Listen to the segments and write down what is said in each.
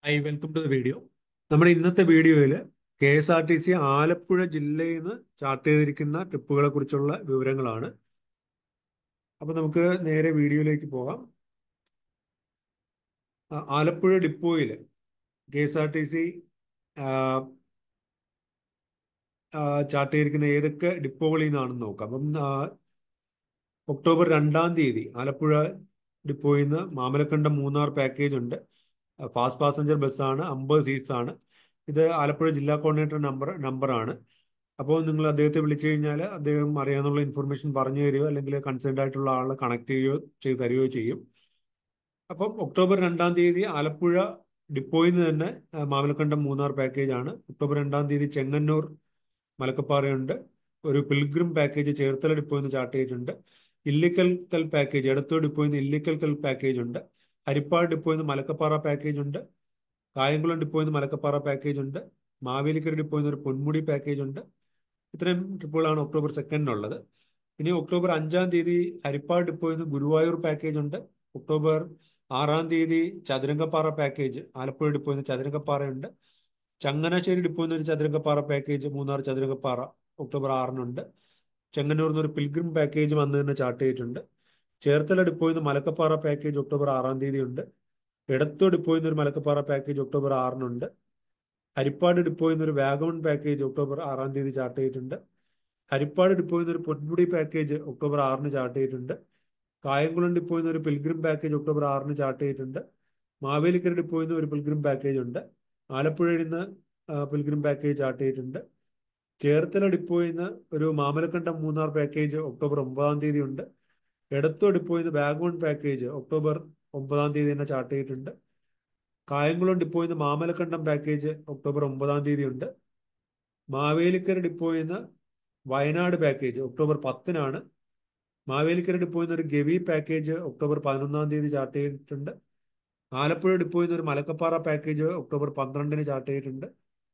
I welcome to the video നമ്മുടെ ഇന്നത്തെ വീഡിയോയിൽ K S R T C Alappuzha ജില്ലയിൽ നിന്ന് ചാർട്ട് ചെയ്തിരിക്കുന്ന ട്രിപ്പുകളെ കുറിച്ചുള്ള വിവരങ്ങളാണ് അപ്പോൾ നമുക്ക് നേരെ വീഡിയോയിലേക്ക് പോകാം ആ, ആലപ്പുഴ ഡിപ്പോയിൽ K S R T C chart ചെയ്തിരിക്കുന്ന ഏതൊക്കെ ഡിപ്പോകളിൽ നിന്നാണെന്ന് നോക്കാം അപ്പം ആ, ഒക്ടോബർ രണ്ടാം തീയതി ആലപ്പുഴ ഡിപ്പോയിൽ നിന്ന് മാമലക്കണ്ടം മൂന്നാർ പാക്കേജ് ഉണ്ട് ഫാസ്റ്റ് പാസഞ്ചർ ബസ്സാണ് അമ്പത് സീറ്റ്സ് ആണ് ഇത് ആലപ്പുഴ ജില്ലാ കോർഡിനേറ്റർ നമ്പർ നമ്പറാണ് അപ്പോൾ നിങ്ങൾ അദ്ദേഹത്തെ വിളിച്ചു കഴിഞ്ഞാൽ അദ്ദേഹം അറിയാവുന്ന ഇൻഫർമേഷൻ പറഞ്ഞു തരികയോ അല്ലെങ്കിൽ കൺസേൺഡ് ആയിട്ടുള്ള ആളെ കണക്ട് ചെയ്യുകയോ ചെയ്ത് തരികയോ ചെയ്യും അപ്പം ഒക്ടോബർ രണ്ടാം തീയതി ആലപ്പുഴ ഡിപ്പോയിൽ നിന്ന് തന്നെ ആ, മാമലക്കണ്ടം മൂന്നാർ പാക്കേജ് ആണ് ഒക്ടോബർ രണ്ടാം തീയതി ചെങ്ങന്നൂർ മലക്കപ്പാറയുണ്ട് ഒരു പിൽഗ്രിം പാക്കേജ് ചേർത്തല ഡിപ്പോയിൽ നിന്ന് ചാർട്ട് ചെയ്തിട്ടുണ്ട് ഇല്ലിക്കൽ കൽ പാക്കേജ് എടത്തൂർ ഡിപ്പോയിൽ നിന്ന് ഇല്ലിക്കൽ കൽ പാക്കേജ് ഉണ്ട് ഹരിപ്പാട് ഡിപ്പോയിൽ നിന്ന് മലക്കപ്പാറ പാക്കേജ് ഉണ്ട് കായംകുളം ഡിപ്പോയിൽ നിന്ന് മലക്കപ്പാറ പാക്കേജ് ഉണ്ട് മാവേലിക്കര ഡിപ്പോയിൽ നിന്ന് ഒരു പൊന്മുടി പാക്കേജ് ഉണ്ട് ഇത്രയും ട്രിപ്പുകളാണ് ഒക്ടോബർ സെക്കൻഡിനുള്ളത് ഇനി ഒക്ടോബർ അഞ്ചാം തീയതി ഹരിപ്പാട് ഡിപ്പോയിൽ നിന്ന് ഗുരുവായൂർ പാക്കേജ് ഉണ്ട് ഒക്ടോബർ ആറാം തീയതി ചതുരംഗപ്പാറ പാക്കേജ് ആലപ്പുഴ ഡിപ്പോയിൽ നിന്ന് ചതുരംഗപ്പാറയുണ്ട് ചങ്ങനാശ്ശേരി ഡിപ്പോയിൽ നിന്ന് ഒരു ചതുരംഗപ്പാറ പാക്കേജ് മൂന്നാർ ചതുരംഗപ്പാറ ഒക്ടോബർ ആറിനുണ്ട് ചെങ്ങന്നൂരിൽ നിന്ന് ഒരു പിൽഗ്രിം പാക്കേജ് വന്ന് തന്നെ ചാർട്ട് ചെയ്തിട്ടുണ്ട് ചേർത്തല ഡിപ്പോയിൽ നിന്ന് മലക്കപ്പാറ പാക്കേജ് ഒക്ടോബർ ആറാം തീയതി ഉണ്ട് എടത്തോ ഡിപ്പോയിൽ നിന്ന് ഒരു മലക്കപ്പാറ പാക്കേജ് ഒക്ടോബർ ആറിനുണ്ട് ഹരിപ്പാട് ഡിപ്പോയിൽ നിന്ന് ഒരു വാഗമൺ പാക്കേജ് ഒക്ടോബർ ആറാം തീയതി ചാർട്ട് ചെയ്തിട്ടുണ്ട് ഹരിപ്പാട് ഡിപ്പോയിൽ നിന്ന് ഒരു പൊന്മുടി പാക്കേജ് ഒക്ടോബർ ആറിന് ചാർട്ട് ചെയ്തിട്ടുണ്ട് കായംകുളം ഡിപ്പോയിൽ നിന്ന് ഒരു പിൽഗ്രിം പാക്കേജ് ഒക്ടോബർ ആറിന് ചാർട്ട് ചെയ്തിട്ടുണ്ട് മാവേലിക്കര ഡിപ്പോയിൽ നിന്ന് ഒരു പിൽഗ്രിം പാക്കേജ് ഉണ്ട് ആലപ്പുഴയിൽ നിന്ന് പിൽഗ്രിം പാക്കേജ് ചാർട്ട് ചെയ്തിട്ടുണ്ട് ചേർത്തല ഡിപ്പോയിൽ നിന്ന് ഒരു മാമലക്കണ്ടം മൂന്നാർ പാക്കേജ് ഒക്ടോബർ ഒമ്പതാം തീയതി ഉണ്ട് എടത്തോ ഡിപ്പോയിൽ നിന്ന് വാഗമൺ പാക്കേജ് ഒക്ടോബർ ഒമ്പതാം തീയതി തന്നെ ചാർട്ട് ചെയ്തിട്ടുണ്ട് കായംകുളം ഡിപ്പോയിൽ നിന്ന് മാമലക്കണ്ടം പാക്കേജ് ഒക്ടോബർ ഒമ്പതാം തീയതി ഉണ്ട് മാവേലിക്കര ഡിപ്പോയിൽ നിന്ന് വയനാട് പാക്കേജ് ഒക്ടോബർ പത്തിനാണ് മാവേലിക്കര ഡിപ്പോയിൽ നിന്ന് ഒരു ഗവി പാക്കേജ് ഒക്ടോബർ പതിനൊന്നാം തീയതി ചാർട്ട് ചെയ്തിട്ടുണ്ട് ആലപ്പുഴ ഡിപ്പോയിൽ നിന്ന് ഒരു മലക്കപ്പാറ പാക്കേജ് ഒക്ടോബർ പന്ത്രണ്ടിന് ചാർട്ട് ചെയ്തിട്ടുണ്ട്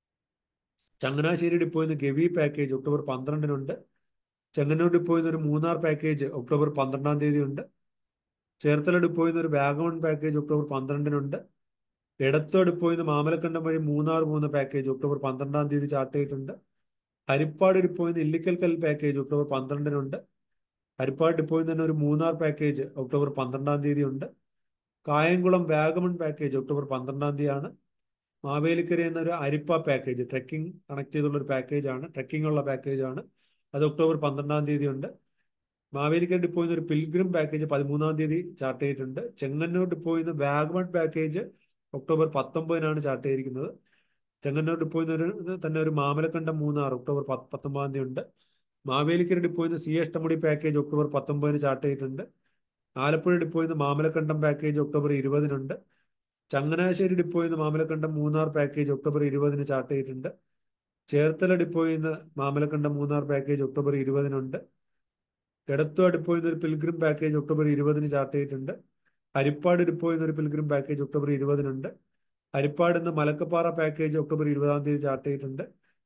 ചങ്ങനാശ്ശേരി ഡിപ്പോയിൽ നിന്ന് ഗവി പാക്കേജ് ഒക്ടോബർ പന്ത്രണ്ടിനുണ്ട് ചെങ്ങന്നൂർ ഡിപ്പോയിൽ നിന്ന് ഒരു മൂന്നാർ പാക്കേജ് ഒക്ടോബർ പന്ത്രണ്ടാം തീയതി ഉണ്ട് ചേർത്തല ഡിപ്പോയിൽ നിന്ന് ഒരു വാഗമൺ പാക്കേജ് ഒക്ടോബർ പന്ത്രണ്ടിനുണ്ട് എടത്തോ ഡിപ്പോയിൽ നിന്ന് മാമലക്കണ്ടം വഴി മൂന്നാർ പോകുന്ന പാക്കേജ് ഒക്ടോബർ പന്ത്രണ്ടാം തീയതി ചാർട്ട് ചെയ്തിട്ടുണ്ട് ഹരിപ്പാട് ഡിപ്പോയിൽ നിന്ന് ഇല്ലിക്കൽ കൽ പാക്കേജ് ഒക്ടോബർ പന്ത്രണ്ടിനുണ്ട് ഹരിപ്പാട് ഡിപ്പോയിൽ നിന്ന് തന്നെ ഒരു മൂന്നാർ പാക്കേജ് ഒക്ടോബർ പന്ത്രണ്ടാം തീയതി ഉണ്ട് കായംകുളം വാഗമൺ പാക്കേജ് ഒക്ടോബർ പന്ത്രണ്ടാം തീയതിയാണ് മാവേലിക്കര എന്നൊരു അരിപ്പ പാക്കേജ് ട്രെക്കിംഗ് കണക്ട് ചെയ്തുള്ള ഒരു പാക്കേജ് ആണ് ട്രെക്കിംഗ് ഉള്ള പാക്കേജ് ആണ് അത് ഒക്ടോബർ പന്ത്രണ്ടാം തീയതി ഉണ്ട് മാവേലിക്കര ഡിപ്പോയിൽ നിന്ന് ഒരു പിൽഗ്രിം പാക്കേജ് പതിമൂന്നാം തീയതി ചാർട്ട് ചെയ്തിട്ടുണ്ട് ചെങ്ങന്നൂർ ഡിപ്പോയിൽ നിന്ന് വാഗമൺ പാക്കേജ് ഒക്ടോബർ പത്തൊമ്പതിനാണ് ചാർട്ട് ചെയ്തിരിക്കുന്നത് ചെങ്ങന്നൂർ ഡിപ്പോയിൽ നിന്ന് ഒരു തന്നെ ഒരു മാമലക്കണ്ടം മൂന്നാർ ഒക്ടോബർ പത്ത് പത്തൊമ്പതാം തീയതി ഉണ്ട് മാവേലിക്കര ഡിപ്പോയിൽ നിന്ന് സി അഷ്ടമുടി പാക്കേജ് ഒക്ടോബർ പത്തൊമ്പതിന് ചാർട്ട് ചെയ്തിട്ടുണ്ട് ആലപ്പുഴ ഡിപ്പോയിൽ നിന്ന് മാമലക്കണ്ടം പാക്കേജ് ഒക്ടോബർ ഇരുപതിനുണ്ട് ചങ്ങനാശ്ശേരി ഡിപ്പോയിൽ നിന്ന് മാമലക്കണ്ടം മൂന്നാർ പാക്കേജ് ഒക്ടോബർ ഇരുപതിന് ചാർട്ട് ചെയ്തിട്ടുണ്ട് ചേർത്തല ഡിപ്പോയിൽ നിന്ന് മാമലക്കണ്ടം മൂന്നാർ പാക്കേജ് ഒക്ടോബർ ഇരുപതിനുണ്ട് എടത്തുവ ഡിപ്പോയിൽ നിന്ന് ഒരു പിൽഗ്രിം പാക്കേജ് ഒക്ടോബർ ഇരുപതിന് ചാർട്ട് ചെയ്തിട്ടുണ്ട് ഹരിപ്പാട് ഡിപ്പോയിൽ നിന്ന് ഒരു പിൽഗ്രിം പാക്കേജ് ഒക്ടോബർ ഇരുപതിനുണ്ട് ഹരിപ്പാട് നിന്ന് മലക്കപ്പാറ പാക്കേജ് ഒക്ടോബർ ഇരുപതാം തീയതി ചാർട്ട് ചെയ്തിട്ടുണ്ട്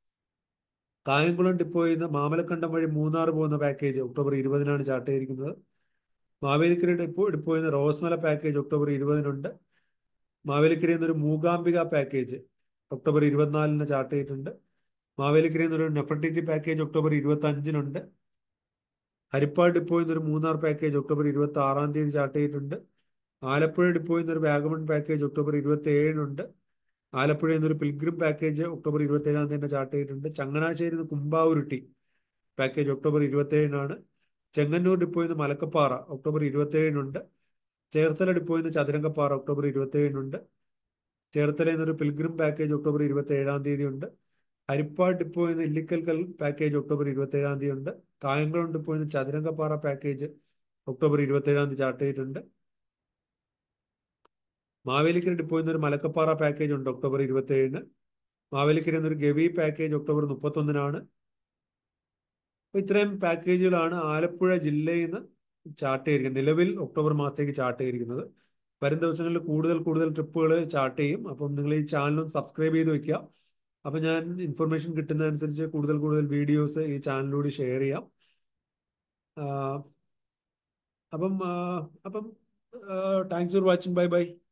കായംകുളം ഡിപ്പോയിൽ നിന്ന് മാമലക്കണ്ടം വഴി മൂന്നാർ പോകുന്ന പാക്കേജ് ഒക്ടോബർ ഇരുപതിനാണ് ചാർട്ട് ചെയ്തിരിക്കുന്നത് മാവേലിക്കര ഡിപ്പോ ഡിപ്പോയിൽ നിന്ന് റോസ്മല പാക്കേജ് ഒക്ടോബർ ഇരുപതിനുണ്ട് മാവേലിക്കരയിൽ നിന്ന് ഒരു മൂകാംബിക പാക്കേജ് ഒക്ടോബർ ഇരുപത്തിനാലിന് ചാർട്ട് ചെയ്തിട്ടുണ്ട് മാവേലിക്കരയിൽ നിന്ന് ഒരു നെഫർട്ടിറ്റി പാക്കേജ് ഒക്ടോബർ ഇരുപത്തി അഞ്ചിനുണ്ട് ഹരിപ്പാട് ഡിപ്പോയിൽ നിന്ന് ഒരു മൂന്നാർ പാക്കേജ് ഒക്ടോബർ ഇരുപത്തി ആറാം തീയതി ചാർട്ട് ചെയ്തിട്ടുണ്ട് ആലപ്പുഴ ഡിപ്പോയിൽ നിന്ന് ഒരു വാഗമൺ പാക്കേജ് ഒക്ടോബർ ഇരുപത്തി ഏഴിനുണ്ട് ആലപ്പുഴയിൽ നിന്ന് ഒരു പിൽഗ്രിം പാക്കേജ് ഒക്ടോബർ ഇരുപത്തി ഏഴാം തീയതി ചാർട്ട് ചെയ്തിട്ടുണ്ട് ചങ്ങനാശ്ശേരി നിന്ന് കുമ്പാവുരുട്ടി പാക്കേജ് ഒക്ടോബർ ഇരുപത്തി ഏഴിനാണ് ചെങ്ങന്നൂർ ഡിപ്പോയിൽ നിന്ന് മലക്കപ്പാറ ഒക്ടോബർ ഇരുപത്തി ഏഴിനുണ്ട് ചേർത്തല ഡിപ്പോയിൽ നിന്ന് ചതുരംഗപ്പാറ ഒക്ടോബർ ഇരുപത്തി ഏഴിനുണ്ട് ചേർത്തലയിൽ നിന്ന് ഒരു പിൽഗ്രിം പാക്കേജ് ഒക്ടോബർ ഇരുപത്തി ഏഴാം തീയതി ഉണ്ട് ഹരിപ്പാട് ഡിപ്പോയിൽ നിന്ന് ഇല്ലിക്കൽ കൽ പാക്കേജ് ഒക്ടോബർ ഇരുപത്തി ഏഴാം തീയതി ഉണ്ട് കായംകുളം ഡിപ്പോയിൽ നിന്ന് ചതുരംഗപ്പാറ പാക്കേജ് ഒക്ടോബർ ഇരുപത്തി ഏഴാം തീയതി ചാർട്ട് ചെയ്തിട്ടുണ്ട് മാവേലിക്കര ഡിപ്പോയിൽ നിന്ന് ഒരു മലക്കപ്പാറ പാക്കേജ് ഉണ്ട് ഒക്ടോബർ ഇരുപത്തി ഏഴിന് മാവേലിക്കര എന്നൊരു ഗവി പാക്കേജ് ഒക്ടോബർ മുപ്പത്തൊന്നിനാണ് അപ്പൊ ഇത്രയും പാക്കേജുകളാണ് ആലപ്പുഴ ജില്ലയിൽ നിന്ന് ചാർട്ട് ചെയ്തിരിക്കുന്നത് നിലവിൽ ഒക്ടോബർ മാസത്തേക്ക് ചാർട്ട് ചെയ്തിരിക്കുന്നത് വരും ദിവസങ്ങളിൽ കൂടുതൽ കൂടുതൽ ട്രിപ്പുകൾ ചാർട്ട് ചെയ്യും അപ്പം നിങ്ങൾ ഈ ചാനലും സബ്സ്ക്രൈബ് ചെയ്ത് വെക്കുക അപ്പം ഞാൻ ഇൻഫർമേഷൻ കിട്ടുന്നതനുസരിച്ച് കൂടുതൽ കൂടുതൽ വീഡിയോസ് ഈ ചാനലിലൂടെ ഷെയർ ചെയ്യാം ആ, അപ്പം ആ, appam thanks for watching bye by